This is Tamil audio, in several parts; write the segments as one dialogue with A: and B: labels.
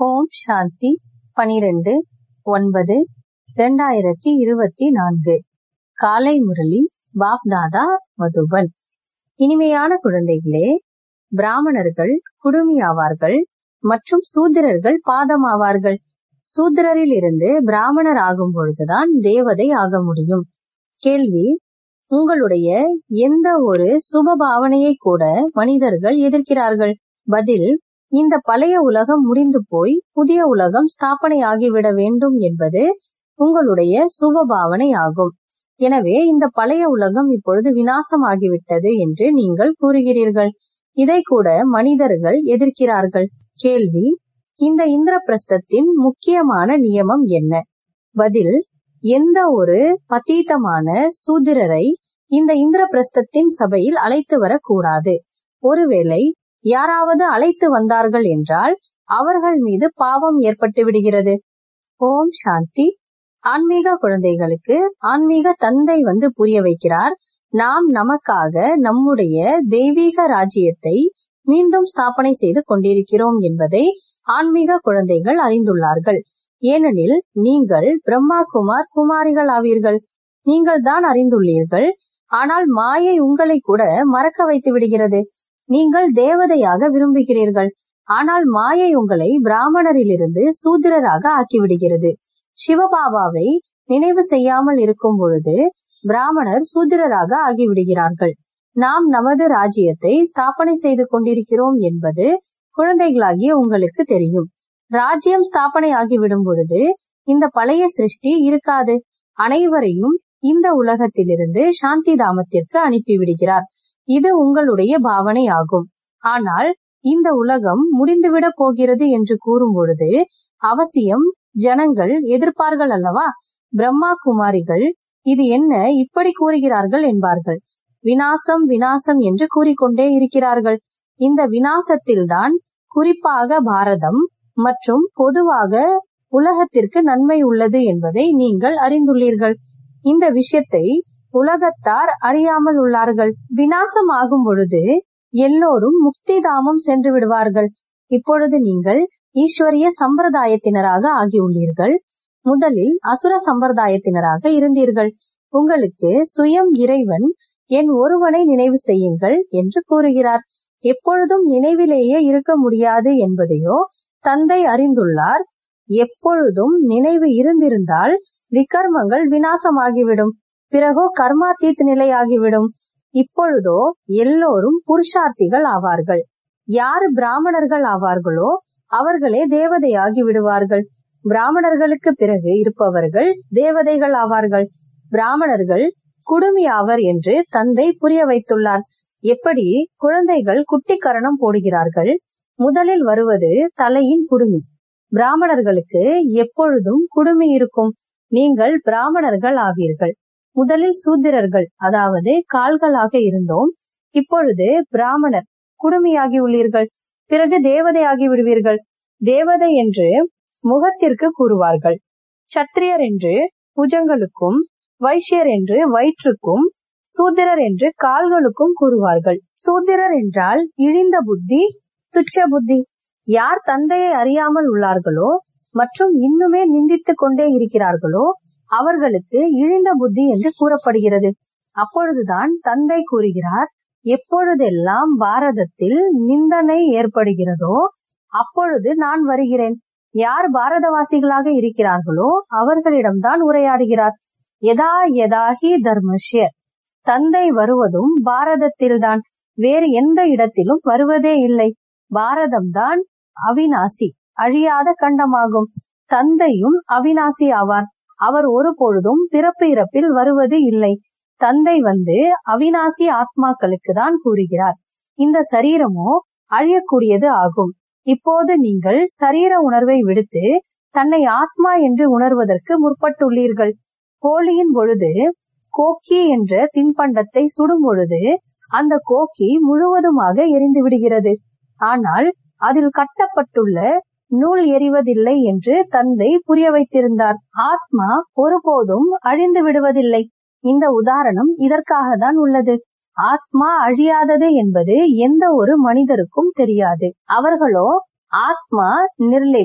A: ஓம் சாந்தி பனிரெண்டு ஒன்பது இரண்டாயிரத்தி இருபத்தி நான்கு காலை முரளி பாப்தாதா மதுபன் இனிமையான குழந்தைகளே பிராமணர்கள் குடுமி ஆவார்கள் மற்றும் சூத்திரர்கள் பாதம் ஆவார்கள் சூத்திரரில் இருந்து பிராமணர் ஆகும் பொழுதுதான் தேவதை ஆக முடியும் கேள்வி உங்களுடைய எந்த ஒரு சுப பாவனையை கூட மனிதர்கள் எதிர்க்கிறார்கள் பதில் இந்த பழைய உலகம் முடிந்து போய் புதிய உலகம் ஸ்தாபனை ஆகிவிட வேண்டும் என்பது உங்களுடைய சுப பாவனை ஆகும் எனவே இந்த பழைய உலகம் இப்பொழுது வினாசமாகிவிட்டது என்று நீங்கள் கூறுகிறீர்கள் இதை கூட மனிதர்கள் எதிர்க்கிறார்கள் கேள்வி இந்த இந்திரபிரஸ்தத்தின் முக்கியமான நியமம் என்ன பதில் எந்த ஒரு பதீதமான சூத்திரரை இந்த இந்திரபிரஸ்தத்தின் சபையில் அழைத்து வரக்கூடாது ஒருவேளை யாராவது அழைத்து வந்தார்கள் என்றால் அவர்கள் மீது பாவம் ஏற்பட்டு விடுகிறது ஓம் சாந்தி ஆன்மீக குழந்தைகளுக்கு ஆன்மீக தந்தை வந்து புரிய வைக்கிறார் நாம் நமக்காக நம்முடைய தெய்வீக ராஜ்யத்தை மீண்டும் ஸ்தாபனை செய்து கொண்டிருக்கிறோம் என்பதை ஆன்மீக குழந்தைகள் அறிந்துள்ளார்கள் ஏனெனில் நீங்கள் பிரம்மா குமார் குமாரிகள் ஆவீர்கள் நீங்கள் தான் அறிந்துள்ளீர்கள் ஆனால் மாயை உங்களை கூட மறக்க வைத்து விடுகிறது நீங்கள் தேவதையாக விரும்புகிறீர்கள் ஆனால் மாயை உங்களை பிராமணரிலிருந்து சூத்திரராக ஆக்கிவிடுகிறது சிவபாபாவை நினைவு செய்யாமல் இருக்கும் பொழுது பிராமணர் சூத்திரராக ஆகிவிடுகிறார்கள் நாம் நமது ராஜ்யத்தை ஸ்தாபனை செய்து கொண்டிருக்கிறோம் என்பது குழந்தைகளாகிய உங்களுக்கு தெரியும் ராஜ்யம் ஸ்தாபனை ஆகிவிடும் பொழுது இந்த பழைய சிருஷ்டி இருக்காது அனைவரையும் இந்த உலகத்திலிருந்து சாந்தி தாமத்திற்கு அனுப்பிவிடுகிறார் இது உங்களுடைய பாவனை ஆகும் ஆனால் இந்த உலகம் முடிந்துவிட போகிறது என்று கூறும் பொழுது அவசியம் ஜனங்கள் எதிர்ப்பார்கள் அல்லவா பிரம்மா குமாரிகள் இது என்ன இப்படி கூறுகிறார்கள் என்பார்கள் வினாசம் வினாசம் என்று கூறிக்கொண்டே இருக்கிறார்கள் இந்த வினாசத்தில்தான் குறிப்பாக பாரதம் மற்றும் பொதுவாக உலகத்திற்கு நன்மை உள்ளது என்பதை நீங்கள் அறிந்துள்ளீர்கள் இந்த விஷயத்தை உலகத்தார் அறியாமல் உள்ளார்கள் வினாசம் ஆகும் பொழுது எல்லோரும் முக்தி தாமம் சென்று விடுவார்கள் இப்பொழுது நீங்கள் ஈஸ்வரிய சம்பிரதாயத்தினராக ஆகியுள்ளீர்கள் முதலில் அசுர சம்பிரதாயத்தினராக இருந்தீர்கள் உங்களுக்கு சுயம் இறைவன் என் ஒருவனை நினைவு செய்யுங்கள் என்று கூறுகிறார் எப்பொழுதும் நினைவிலேயே இருக்க முடியாது என்பதையோ தந்தை அறிந்துள்ளார் எப்பொழுதும் நினைவு இருந்திருந்தால் விகர்மங்கள் வினாசமாகிவிடும் பிறகோ கர்மாத்தீத் நிலையாகிவிடும் இப்பொழுதோ எல்லோரும் புருஷார்த்திகள் ஆவார்கள் யார் பிராமணர்கள் ஆவார்களோ அவர்களே தேவதையாகி விடுவார்கள் பிராமணர்களுக்கு பிறகு இருப்பவர்கள் தேவதைகள் ஆவார்கள் பிராமணர்கள் குடுமி ஆவர் என்று தந்தை புரிய வைத்துள்ளார் எப்படி குழந்தைகள் குட்டிக்கரணம் போடுகிறார்கள் முதலில் வருவது தலையின் குடுமி பிராமணர்களுக்கு எப்பொழுதும் குடுமி இருக்கும் நீங்கள் பிராமணர்கள் ஆவீர்கள் முதலில் சூத்திரர்கள் அதாவது கால்களாக இருந்தோம் இப்பொழுது பிராமணர் குடுமியாகி உள்ளீர்கள் பிறகு தேவதையாகி விடுவீர்கள் தேவதை என்று முகத்திற்கு கூறுவார்கள் சத்திரியர் என்று புஜங்களுக்கும் வைஷ்யர் என்று வயிற்றுக்கும் சூத்திரர் என்று கால்களுக்கும் கூறுவார்கள் சூத்திரர் என்றால் இழிந்த புத்தி துச்ச புத்தி யார் தந்தையை அறியாமல் உள்ளார்களோ மற்றும் இன்னுமே நிந்தித்துக் கொண்டே இருக்கிறார்களோ அவர்களுக்கு இழிந்த புத்தி என்று கூறப்படுகிறது அப்பொழுதுதான் தந்தை கூறுகிறார் எப்பொழுதெல்லாம் பாரதத்தில் நிந்தனை ஏற்படுகிறதோ அப்பொழுது நான் வருகிறேன் யார் பாரதவாசிகளாக இருக்கிறார்களோ அவர்களிடம்தான் உரையாடுகிறார் எதா எதாகி தர்மஷ்ய தந்தை வருவதும் பாரதத்தில்தான் வேறு எந்த இடத்திலும் வருவதே இல்லை பாரதம்தான் அவிநாசி அழியாத கண்டமாகும் தந்தையும் அவிநாசி ஆவார் அவர் ஒரு பொழுதும் பிறப்பு இறப்பில் வருவது இல்லை தந்தை வந்து அவிநாசி ஆத்மாக்களுக்கு தான் கூறுகிறார் இந்த சரீரமோ அழியக்கூடியது ஆகும் இப்போது நீங்கள் சரீர உணர்வை விடுத்து தன்னை ஆத்மா என்று உணர்வதற்கு முற்பட்டுள்ளீர்கள் ஹோலியின் பொழுது கோக்கி என்ற தின்பண்டத்தை சுடும் பொழுது அந்த கோக்கி முழுவதுமாக எரிந்து விடுகிறது ஆனால் அதில் கட்டப்பட்டுள்ள நூல் எறிவதில்லை என்று தந்தை புரிய வைத்திருந்தார் ஆத்மா ஒருபோதும் அழிந்து விடுவதில்லை இந்த உதாரணம் இதற்காக தான் உள்ளது ஆத்மா அழியாதது என்பது எந்த ஒரு மனிதருக்கும் தெரியாது அவர்களோ ஆத்மா நிர்லிப்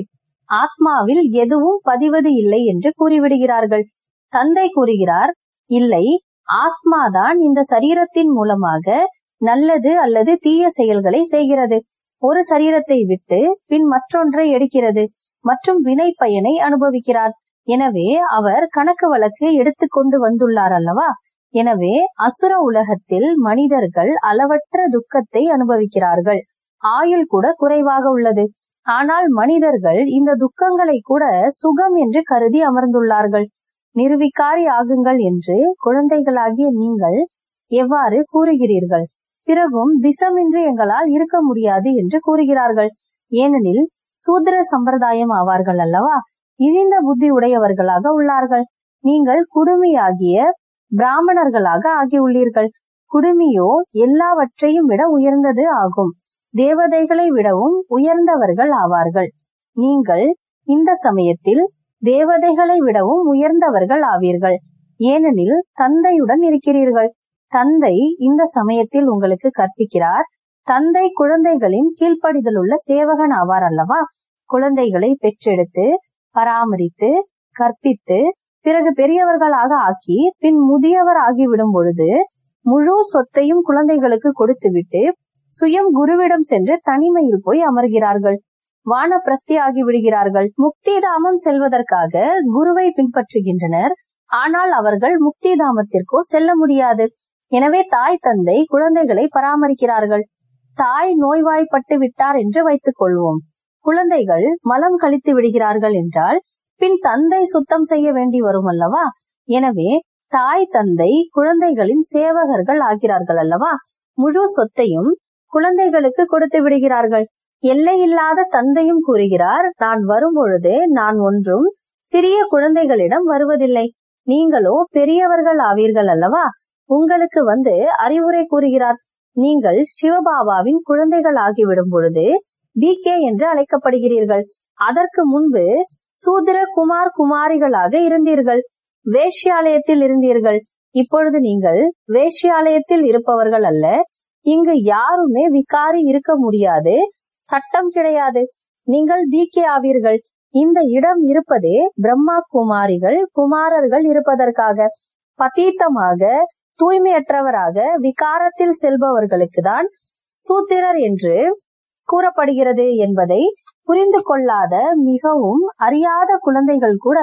A: ஆத்மாவில் எதுவும் பதிவது இல்லை என்று கூறிவிடுகிறார்கள் தந்தை கூறுகிறார் இல்லை ஆத்மாதான் இந்த சரீரத்தின் மூலமாக நல்லது அல்லது தீய செயல்களை செய்கிறது ஒரு சரீரத்தை விட்டு பின் மற்றொன்றை எடுக்கிறது மற்றும் வினை பயனை அனுபவிக்கிறார் எனவே அவர் கணக்கு வழக்கு எடுத்துக்கொண்டு வந்துள்ளார் அல்லவா எனவே அசுர உலகத்தில் மனிதர்கள் அளவற்ற துக்கத்தை அனுபவிக்கிறார்கள் ஆயுள் கூட குறைவாக உள்ளது ஆனால் மனிதர்கள் இந்த துக்கங்களை கூட சுகம் என்று கருதி அமர்ந்துள்ளார்கள் நிர்விகாரி ஆகுங்கள் என்று குழந்தைகளாகிய நீங்கள் எவ்வாறு கூறுகிறீர்கள் பிறகும் விஷமின்றி எங்களால் இருக்க முடியாது என்று கூறுகிறார்கள் ஏனெனில் சூத்திர சம்பிரதாயம் ஆவார்கள் அல்லவா இழிந்த புத்தி உடையவர்களாக உள்ளார்கள் நீங்கள் குடுமியாகிய பிராமணர்களாக ஆகியுள்ளீர்கள் குடுமியோ எல்லாவற்றையும் விட உயர்ந்தது ஆகும் தேவதைகளை விடவும் உயர்ந்தவர்கள் ஆவார்கள் நீங்கள் இந்த சமயத்தில் தேவதைகளை விடவும் உயர்ந்தவர்கள் ஆவீர்கள் ஏனெனில் தந்தையுடன் இருக்கிறீர்கள் தந்தை இந்த சமயத்தில் உங்களுக்கு கற்பிக்கிறார் தந்தை குழந்தைகளின் கீழ்ப்படிதல் உள்ள சேவகன் ஆவார் அல்லவா குழந்தைகளை பெற்றெடுத்து பராமரித்து கற்பித்து பிறகு பெரியவர்களாக ஆக்கி பின் முதியவர் ஆகிவிடும் பொழுது முழு சொத்தையும் குழந்தைகளுக்கு கொடுத்துவிட்டு சுயம் குருவிடம் சென்று தனிமையில் போய் அமர்கிறார்கள் வானப்பிரஸ்தி ஆகி விடுகிறார்கள் முக்தி தாமம் செல்வதற்காக குருவை பின்பற்றுகின்றனர் ஆனால் அவர்கள் முக்தி தாமத்திற்கோ செல்ல முடியாது எனவே தாய் தந்தை குழந்தைகளை பராமரிக்கிறார்கள் தாய் நோய்வாய்ப்பட்டு விட்டார் என்று வைத்துக் கொள்வோம் குழந்தைகள் மலம் கழித்து விடுகிறார்கள் என்றால் பின் தந்தை சுத்தம் செய்ய வேண்டி வரும் அல்லவா எனவே தாய் தந்தை குழந்தைகளின் சேவகர்கள் ஆகிறார்கள் அல்லவா முழு சொத்தையும் குழந்தைகளுக்கு கொடுத்து விடுகிறார்கள் எல்லையில்லாத தந்தையும் கூறுகிறார் நான் வரும்பொழுது நான் ஒன்றும் சிறிய குழந்தைகளிடம் வருவதில்லை நீங்களோ பெரியவர்கள் ஆவீர்கள் அல்லவா உங்களுக்கு வந்து அறிவுரை கூறுகிறார் நீங்கள் சிவபாபாவின் குழந்தைகள் ஆகிவிடும் பொழுது பி கே என்று அழைக்கப்படுகிறீர்கள் அதற்கு முன்பு சூத்திர குமார் குமாரிகளாக இருந்தீர்கள் வேஷ்யாலயத்தில் இருந்தீர்கள் இப்பொழுது நீங்கள் வேஷ்யாலயத்தில் இருப்பவர்கள் அல்ல இங்கு யாருமே விகாரி இருக்க முடியாது சட்டம் கிடையாது நீங்கள் பி கே ஆவீர்கள் இந்த இடம் இருப்பதே பிரம்மா குமாரிகள் குமாரர்கள் இருப்பதற்காக பதீத்தமாக தூய்மையற்றவராக விகாரத்தில் செல்பவர்களுக்கு தான் சூத்திரர் என்று கூறப்படுகிறது என்பதை புரிந்து கொள்ளாத மிகவும் அறியாத குழந்தைகள் கூட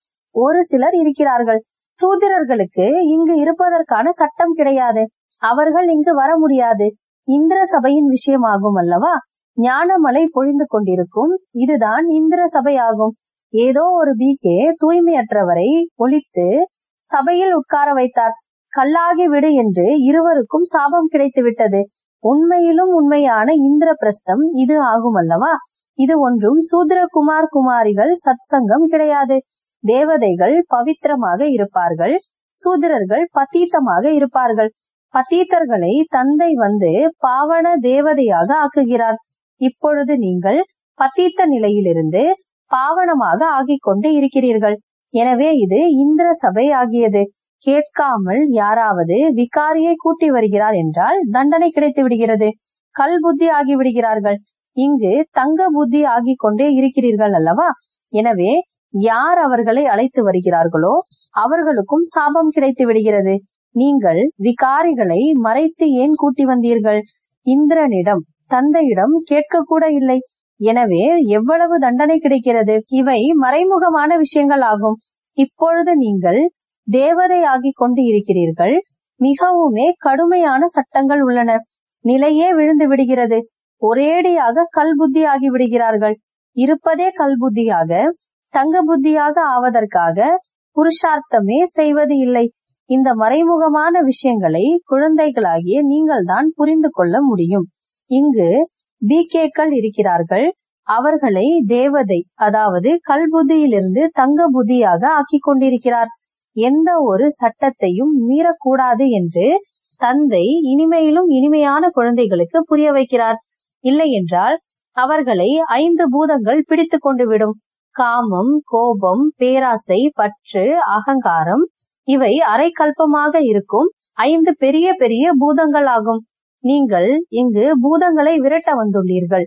A: ஒரு சிலர் இருக்கிறார்கள் சூத்திரர்களுக்கு இங்கு இருப்பதற்கான சட்டம் கிடையாது அவர்கள் இங்கு வர முடியாது இந்திர சபையின் விஷயமாகும் அல்லவா ஞானமலை பொழிந்து கொண்டிருக்கும் இதுதான் இந்திர சபை ஆகும் ஏதோ ஒரு பிகே தூய்மையற்றவரை ஒழித்து சபையில் உட்கார வைத்தார் கல்லாகி விடு என்று இருவருக்கும் சாபம் கிடைத்து விட்டது உண்மையிலும் உண்மையான இந்திர பிரஸ்தம் இது ஆகும் அல்லவா இது ஒன்றும் சூத்ரகுமார் குமாரிகள் சத்சங்கம் கிடையாது தேவதைகள் பவித்திரமாக இருப்பார்கள் சூத்திரர்கள் பத்தீத்தமாக இருப்பார்கள் பத்தீத்தர்களை தந்தை வந்து பாவன தேவதையாக ஆக்குகிறார் இப்பொழுது நீங்கள் பத்தீத்த நிலையிலிருந்து பாவனமாக ஆகிக் கொண்டு இருக்கிறீர்கள் எனவே இது இந்திர சபை ஆகியது கேட்காமல் யாராவது விகாரியை கூட்டி வருகிறார் என்றால் தண்டனை கிடைத்து விடுகிறது கல் புத்தி ஆகி விடுகிறார்கள் இங்கு தங்க புத்தி ஆகிக் கொண்டே இருக்கிறீர்கள் அல்லவா எனவே யார் அவர்களை அழைத்து வருகிறார்களோ அவர்களுக்கும் சாபம் கிடைத்து விடுகிறது நீங்கள் விகாரிகளை மறைத்து ஏன் கூட்டி வந்தீர்கள் இந்திரனிடம் தந்தையிடம் கேட்க கூட இல்லை எனவே எவ்வளவு தண்டனை கிடைக்கிறது இவை மறைமுகமான விஷயங்கள் ஆகும் இப்பொழுது நீங்கள் தேவதை ஆகிக் கொண்டு இருக்கிறீர்கள் மிகவுமே கடுமையான சட்டங்கள் உள்ளன நிலையே விழுந்து விடுகிறது ஒரேடியாக கல் புத்தி ஆகி விடுகிறார்கள் இருப்பதே கல் புத்தியாக தங்க புத்தியாக ஆவதற்காக புருஷார்த்தமே செய்வது இல்லை இந்த மறைமுகமான விஷயங்களை குழந்தைகளாகிய நீங்கள் தான் புரிந்து கொள்ள முடியும் இங்கு பிகேக்கள் இருக்கிறார்கள் அவர்களை தேவதை அதாவது கல்புத்தியிலிருந்து தங்க புத்தியாக ஆக்கிக் கொண்டிருக்கிறார் எந்த ஒரு சட்டத்தையும் மீறக்கூடாது என்று தந்தை இனிமையிலும் இனிமையான குழந்தைகளுக்கு புரிய வைக்கிறார் இல்லை என்றால் அவர்களை ஐந்து பூதங்கள் பிடித்து கொண்டு விடும் காமம் கோபம் பேராசை பற்று அகங்காரம் இவை அரைக்கல்பமாக இருக்கும் ஐந்து பெரிய பெரிய பூதங்கள் ஆகும் நீங்கள் இங்கு பூதங்களை விரட்ட வந்துள்ளீர்கள்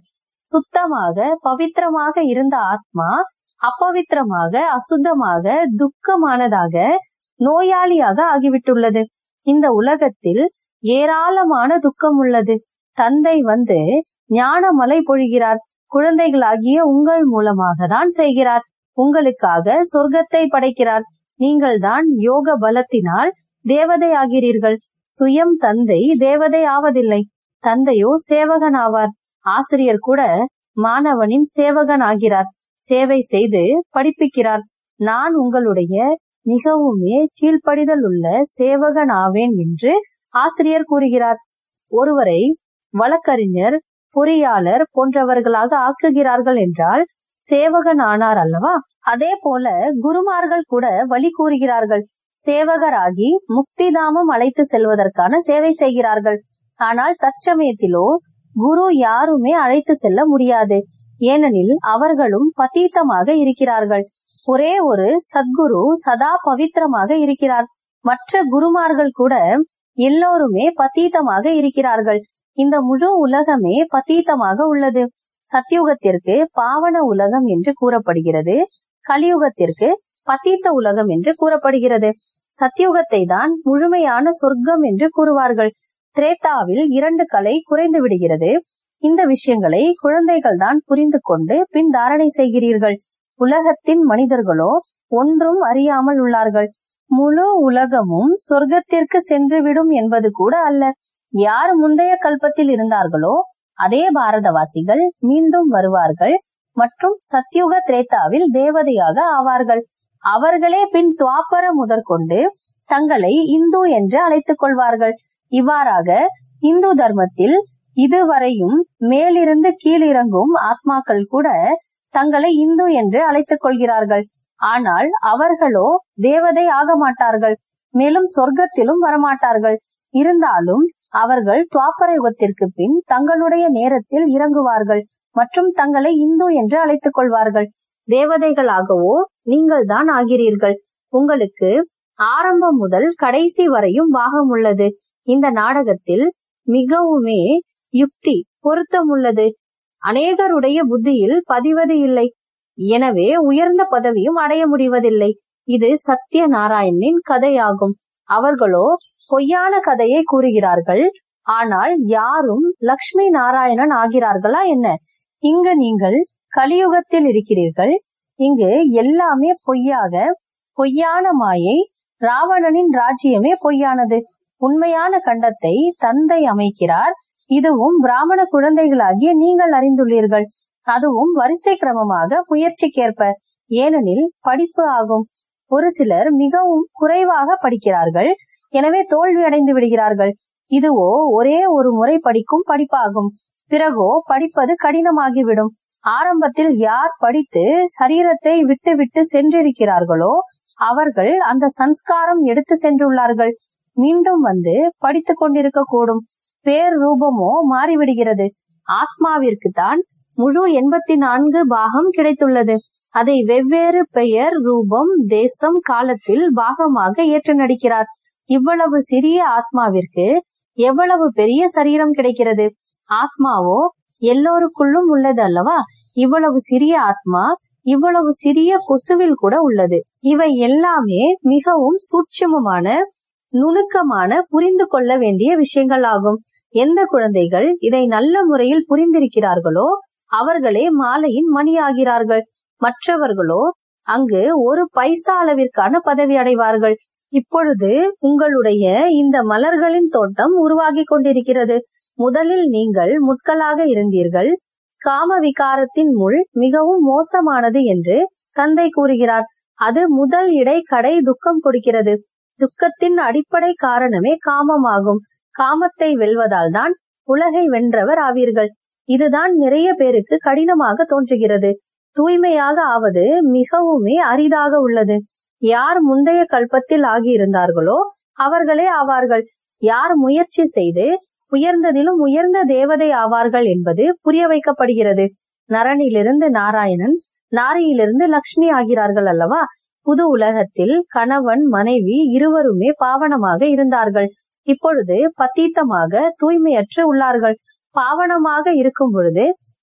A: சுத்தமாக பவித்திரமாக இருந்த ஆத்மா அப்பவித்திரமாக அசுத்தமாக துக்கமானதாக நோயாளியாக ஆகிவிட்டுள்ளது இந்த உலகத்தில் ஏராளமான துக்கம் உள்ளது தந்தை வந்து ஞானமலை பொழிகிறார் குழந்தைகளாகிய உங்கள் மூலமாக தான் செய்கிறார் உங்களுக்காக சொர்க்கத்தை படைக்கிறார் நீங்கள் தான் யோக பலத்தினால் தேவதை ஆகிறீர்கள் சுயம் தந்தை தேவதை ஆவதில்லை தந்தையோ சேவகன் ஆவார் ஆசிரியர் கூட மாணவனின் சேவகன் ஆகிறார் சேவை செய்து படிப்பிக்கிறார் நான் உங்களுடைய மிகவுமே கீழ்ப்படிதல் உள்ள சேவகன் ஆவேன் என்று ஆசிரியர் கூறுகிறார் ஒருவரை வழக்கறிஞர் பொறியாளர் போன்றவர்களாக ஆக்குகிறார்கள் என்றால் சேவகன் ஆனார் அல்லவா அதே போல குருமார்கள் கூட வழி கூறுகிறார்கள் சேவகராகி முக்திதாமம் அழைத்து செல்வதற்கான சேவை செய்கிறார்கள் ஆனால் தற்சமயத்திலோ குரு யாருமே அழைத்து செல்ல முடியாது ஏனெனில் அவர்களும் பதீத்தமாக இருக்கிறார்கள் ஒரே ஒரு சத்குரு சதா பவித்திரமாக இருக்கிறார் மற்ற குருமார்கள் கூட எல்லோருமே பதீத்தமாக இருக்கிறார்கள் இந்த முழு உலகமே பதீத்தமாக உள்ளது சத்தியுகத்திற்கு பாவன உலகம் என்று கூறப்படுகிறது கலியுகத்திற்கு பதீத்த உலகம் என்று கூறப்படுகிறது சத்தியுகத்தை தான் முழுமையான சொர்க்கம் என்று கூறுவார்கள் திரேதாவில் இரண்டு கலை குறைந்து விடுகிறது இந்த விஷயங்களை குழந்தைகள் தான் புரிந்து கொண்டு பின் தாரணை செய்கிறீர்கள் உலகத்தின் மனிதர்களோ ஒன்றும் அறியாமல் உள்ளார்கள் முழு உலகமும் சொர்க்கத்திற்கு சென்றுவிடும் என்பது கூட அல்ல யார் முந்தைய கல்பத்தில் இருந்தார்களோ அதே பாரதவாசிகள் மீண்டும் வருவார்கள் மற்றும் சத்யுக திரேதாவில் தேவதையாக ஆவார்கள் அவர்களே பின் துவாபர முதற்கொண்டு தங்களை இந்து என்று அழைத்துக் கொள்வார்கள் இவ்வாறாக இந்து தர்மத்தில் இதுவரையும் மேலிருந்து கீழிறங்கும் ஆத்மாக்கள் கூட தங்களை இந்து என்று அழைத்துக் கொள்கிறார்கள் ஆனால் அவர்களோ தேவதை ஆக மாட்டார்கள் மேலும் சொர்க்கத்திலும் வரமாட்டார்கள் இருந்தாலும் அவர்கள் துவாபர யுகத்திற்கு பின் தங்களுடைய நேரத்தில் இறங்குவார்கள் மற்றும் தங்களை இந்து என்று அழைத்துக் கொள்வார்கள் தேவதைகளாகவோ நீங்கள் தான் ஆகிறீர்கள் உங்களுக்கு ஆரம்பம் முதல் கடைசி வரையும் பாகம் உள்ளது இந்த நாடகத்தில் மிகவுமே யுக்தி பொருத்தம் உள்ளது அநேகருடைய புத்தியில் பதிவது இல்லை எனவே உயர்ந்த பதவியும் அடைய முடிவதில்லை இது சத்ய நாராயணனின் கதையாகும் அவர்களோ பொய்யான கதையை கூறுகிறார்கள் ஆனால் யாரும் லக்ஷ்மி நாராயணன் ஆகிறார்களா என்ன இங்கு நீங்கள் கலியுகத்தில் இருக்கிறீர்கள் இங்கு எல்லாமே பொய்யாக பொய்யான மாயை ராவணனின் ராஜ்யமே பொய்யானது உண்மையான கண்டத்தை தந்தை அமைக்கிறார் இதுவும் பிராமண குழந்தைகளாகிய நீங்கள் அறிந்துள்ளீர்கள் அதுவும் வரிசை கிரமமாக முயற்சிக்கேற்ப ஏனெனில் படிப்பு ஆகும் ஒரு சிலர் மிகவும் குறைவாக படிக்கிறார்கள் எனவே தோல்வி அடைந்து விடுகிறார்கள் இதுவோ ஒரே ஒரு முறை படிக்கும் படிப்பாகும் பிறகோ படிப்பது கடினமாகிவிடும் ஆரம்பத்தில் யார் படித்து சரீரத்தை விட்டு விட்டு சென்றிருக்கிறார்களோ அவர்கள் அந்த சன்ஸ்காரம் எடுத்து சென்றுள்ளார்கள் மீண்டும் வந்து படித்துக் கொண்டிருக்க கூடும் பேர் ரூபமோ மாறிவிடுகிறது ஆத்மாவிற்கு தான் முழு எண்பத்தி நான்கு பாகம் கிடைத்துள்ளது அதை வெவ்வேறு பெயர் ரூபம் தேசம் காலத்தில் பாகமாக ஏற்று நடிக்கிறார் இவ்வளவு சிறிய ஆத்மாவிற்கு எவ்வளவு பெரிய சரீரம் கிடைக்கிறது ஆத்மாவோ எல்லோருக்குள்ளும் உள்ளது அல்லவா இவ்வளவு சிறிய ஆத்மா இவ்வளவு சிறிய கொசுவில் கூட உள்ளது இவை எல்லாமே மிகவும் சூட்சமமான நுணுக்கமான புரிந்து கொள்ள வேண்டிய விஷயங்கள் ஆகும் எந்த குழந்தைகள் இதை நல்ல முறையில் புரிந்திருக்கிறார்களோ அவர்களே மாலையின் மணியாகிறார்கள் மற்றவர்களோ அங்கு ஒரு பைசா அளவிற்கான பதவி அடைவார்கள் இப்பொழுது உங்களுடைய இந்த மலர்களின் தோட்டம் உருவாகி கொண்டிருக்கிறது முதலில் நீங்கள் முட்களாக இருந்தீர்கள் காம விகாரத்தின் முள் மிகவும் மோசமானது என்று தந்தை கூறுகிறார் அது முதல் இடை கடை துக்கம் கொடுக்கிறது துக்கத்தின் அடிப்படை காரணமே காமமாகும் காமத்தை வெல்வதால் தான் உலகை வென்றவர் ஆவீர்கள் இதுதான் நிறைய பேருக்கு கடினமாக தோன்றுகிறது தூய்மையாக ஆவது மிகவுமே அரிதாக உள்ளது யார் முந்தைய கல்பத்தில் ஆகியிருந்தார்களோ அவர்களே ஆவார்கள் யார் முயற்சி செய்து உயர்ந்ததிலும் உயர்ந்த தேவதை ஆவார்கள் என்பது புரிய வைக்கப்படுகிறது நரனிலிருந்து நாராயணன் நாரியிலிருந்து லக்ஷ்மி ஆகிறார்கள் அல்லவா புது உலகத்தில் கணவன் மனைவி இருவருமே பாவனமாக இருந்தார்கள் இப்பொழுது பத்தீத்தமாக தூய்மையற்று உள்ளார்கள் பாவனமாக இருக்கும் பொழுது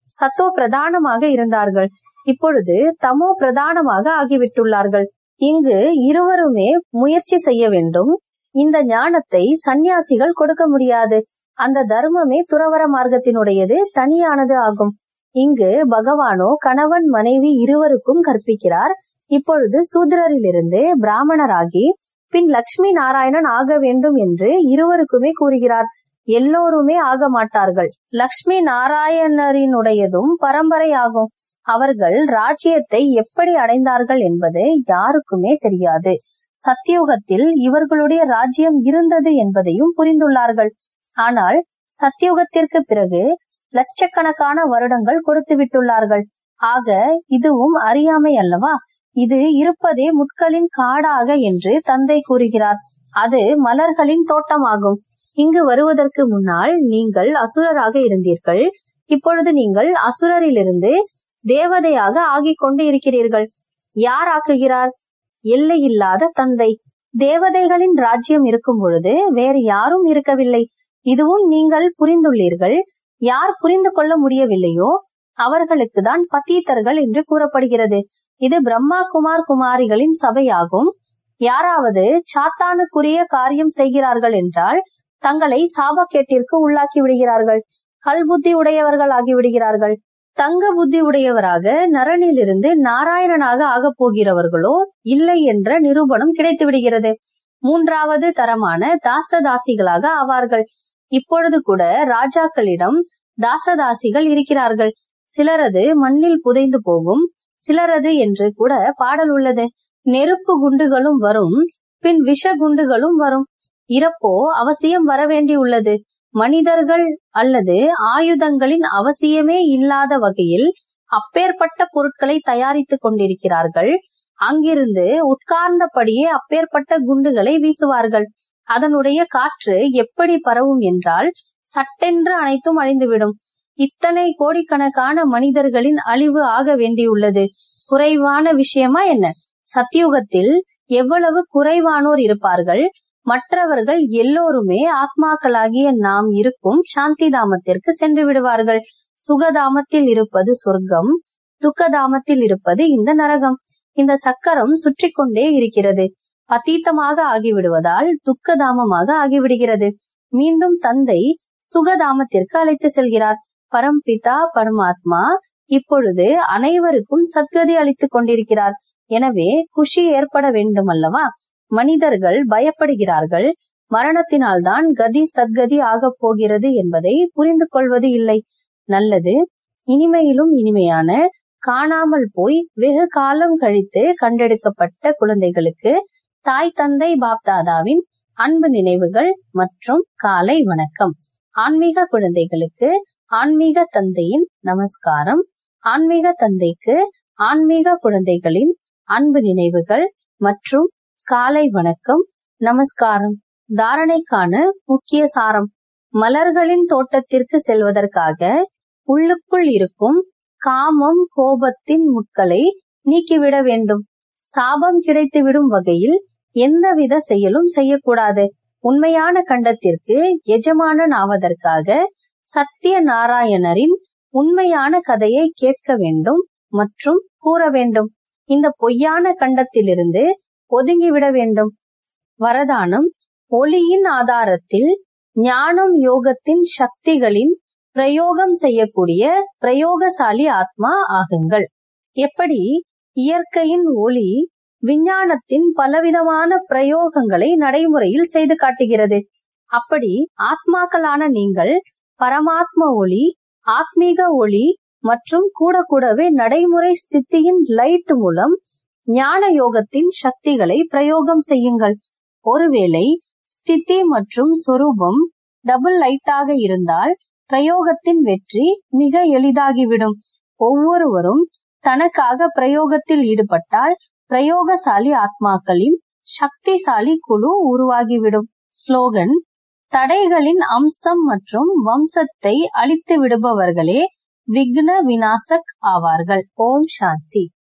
A: சத்தோ பிரதானமாக இருந்தார்கள் இப்பொழுது தமோ பிரதானமாக ஆகிவிட்டுள்ளார்கள் இங்கு இருவருமே முயற்சி செய்ய வேண்டும் இந்த ஞானத்தை சந்நியாசிகள் கொடுக்க முடியாது அந்த தர்மமே துறவர மார்க்கத்தினுடையது தனியானது ஆகும் இங்கு பகவானோ கணவன் மனைவி இருவருக்கும் கற்பிக்கிறார் இப்பொழுது சூத்ரரிலிருந்து பிராமணராகி பின் லட்சுமி நாராயணன் ஆக வேண்டும் என்று இருவருக்குமே கூறுகிறார் எல்லோருமே ஆக மாட்டார்கள் லக்ஷ்மி நாராயணரினுடையதும் பரம்பரை ஆகும் அவர்கள் ராஜ்யத்தை எப்படி அடைந்தார்கள் என்பது யாருக்குமே தெரியாது சத்தியுகத்தில் இவர்களுடைய ராஜ்யம் இருந்தது என்பதையும் புரிந்துள்ளார்கள் ஆனால் சத்தியுகத்திற்கு பிறகு லட்சக்கணக்கான வருடங்கள் கொடுத்து விட்டுள்ளார்கள் ஆக இதுவும் அறியாமை அல்லவா இது இருப்பதே முட்களின் காடாக என்று தந்தை கூறுகிறார் அது மலர்களின் தோட்டமாகும் இங்கு வருவதற்கு முன்னால் நீங்கள் அசுரராக இருந்தீர்கள் இப்பொழுது நீங்கள் அசுரரிலிருந்து தேவதையாக ஆகிக் கொண்டு இருக்கிறீர்கள் யார் ஆக்குகிறார் எல்லையில்லாத தந்தை தேவதைகளின் ராஜ்யம் இருக்கும் பொழுது வேறு யாரும் இருக்கவில்லை இதுவும் நீங்கள் புரிந்துள்ளீர்கள் யார் புரிந்து கொள்ள முடியவில்லையோ அவர்களுக்கு தான் பத்தீத்தர்கள் என்று கூறப்படுகிறது இது பிரம்மா குமார் குமாரிகளின் சபையாகும் யாராவது சாத்தானுக்குரிய காரியம் செய்கிறார்கள் என்றால் தங்களை சாபக்கேட்டிற்கு உள்ளாக்கி விடுகிறார்கள் கல்புத்தி உடையவர்கள் ஆகிவிடுகிறார்கள் தங்க புத்தி உடையவராக நரனிலிருந்து நாராயணனாக ஆகப் போகிறவர்களோ இல்லை என்ற நிரூபணம் கிடைத்து விடுகிறது மூன்றாவது தரமான தாசதாசிகளாக ஆவார்கள் இப்பொழுது கூட ராஜாக்களிடம் தாசதாசிகள் இருக்கிறார்கள் சிலரது மண்ணில் புதைந்து போகும் சிலரது என்று கூட பாடல் உள்ளது நெருப்பு குண்டுகளும் வரும் பின் விஷ குண்டுகளும் வரும் இறப்போ அவசியம் வரவேண்டி உள்ளது மனிதர்கள் அல்லது ஆயுதங்களின் அவசியமே இல்லாத வகையில் அப்பேற்பட்ட பொருட்களை தயாரித்துக் கொண்டிருக்கிறார்கள் அங்கிருந்து உட்கார்ந்தபடியே அப்பேற்பட்ட குண்டுகளை வீசுவார்கள் அதனுடைய காற்று எப்படி பரவும் என்றால் சட்டென்று அனைத்தும் அழிந்துவிடும் இத்தனை கோடிக்கணக்கான மனிதர்களின் அழிவு ஆக வேண்டியுள்ளது குறைவான விஷயமா என்ன சத்தியுகத்தில் எவ்வளவு குறைவானோர் இருப்பார்கள் மற்றவர்கள் எல்லோருமே ஆத்மாக்களாகிய நாம் இருக்கும் சாந்தி தாமத்திற்கு சென்று விடுவார்கள் சுகதாமத்தில் இருப்பது சொர்க்கம் துக்கதாமத்தில் இருப்பது இந்த நரகம் இந்த சக்கரம் சுற்றி கொண்டே இருக்கிறது பத்தீத்தமாக ஆகிவிடுவதால் துக்கதாமமாக ஆகிவிடுகிறது மீண்டும் தந்தை சுகதாமத்திற்கு அழைத்து செல்கிறார் பரம்பிதா பரமாத்மா இப்பொழுது அனைவருக்கும் சத்கதி அளித்துக் கொண்டிருக்கிறார் எனவே குஷி ஏற்பட வேண்டும் அல்லவா மனிதர்கள் பயப்படுகிறார்கள் மரணத்தினால்தான் கதி சத்கதி ஆகப் போகிறது என்பதை புரிந்து கொள்வது இல்லை நல்லது இனிமையிலும் இனிமையான காணாமல் போய் வெகு காலம் கழித்து கண்டெடுக்கப்பட்ட குழந்தைகளுக்கு தாய் தந்தை பாப்தாதாவின் அன்பு நினைவுகள் மற்றும் காலை வணக்கம் ஆன்மீக குழந்தைகளுக்கு ஆன்மீக தந்தையின் நமஸ்காரம் ஆன்மீக தந்தைக்கு ஆன்மீக குழந்தைகளின் அன்பு நினைவுகள் மற்றும் காலை வணக்கம் நமஸ்காரம் தாரணைக்கான முக்கிய சாரம் மலர்களின் தோட்டத்திற்கு செல்வதற்காக உள்ளுக்குள் இருக்கும் காமம் கோபத்தின் முட்களை நீக்கிவிட வேண்டும் சாபம் கிடைத்துவிடும் வகையில் எந்தவித செயலும் செய்யக்கூடாது உண்மையான கண்டத்திற்கு எஜமானன் ஆவதற்காக சத்திய நாராயணரின் உண்மையான கதையை கேட்க வேண்டும் மற்றும் கூற வேண்டும் இந்த பொய்யான கண்டத்திலிருந்து ஒதுங்கிவிட வேண்டும் வரதானம் ஒளியின் ஆதாரத்தில் ஞானம் யோகத்தின் சக்திகளின் பிரயோகம் செய்யக்கூடிய பிரயோகசாலி ஆத்மா ஆகுங்கள் எப்படி இயற்கையின் ஒளி விஞ்ஞானத்தின் பலவிதமான பிரயோகங்களை நடைமுறையில் செய்து காட்டுகிறது அப்படி ஆத்மாக்களான நீங்கள் பரமாத்ம ஒளி ஆத்மீக ஒளி மற்றும் கூட கூடவே நடைமுறை ஸ்தித்தியின் லைட் மூலம் ஞான யோகத்தின் சக்திகளை பிரயோகம் செய்யுங்கள் ஒருவேளை ஸ்திதி மற்றும் சொரூபம் டபுள் லைட்டாக இருந்தால் பிரயோகத்தின் வெற்றி மிக எளிதாகிவிடும் ஒவ்வொருவரும் தனக்காக பிரயோகத்தில் ஈடுபட்டால் பிரயோகசாலி ஆத்மாக்களின் சக்திசாலி குழு உருவாகிவிடும் ஸ்லோகன் தடைகளின் அம்சம் மற்றும் வம்சத்தை அழித்து விடுபவர்களே விக்ன விநாசக் ஆவார்கள் ஓம் சாந்தி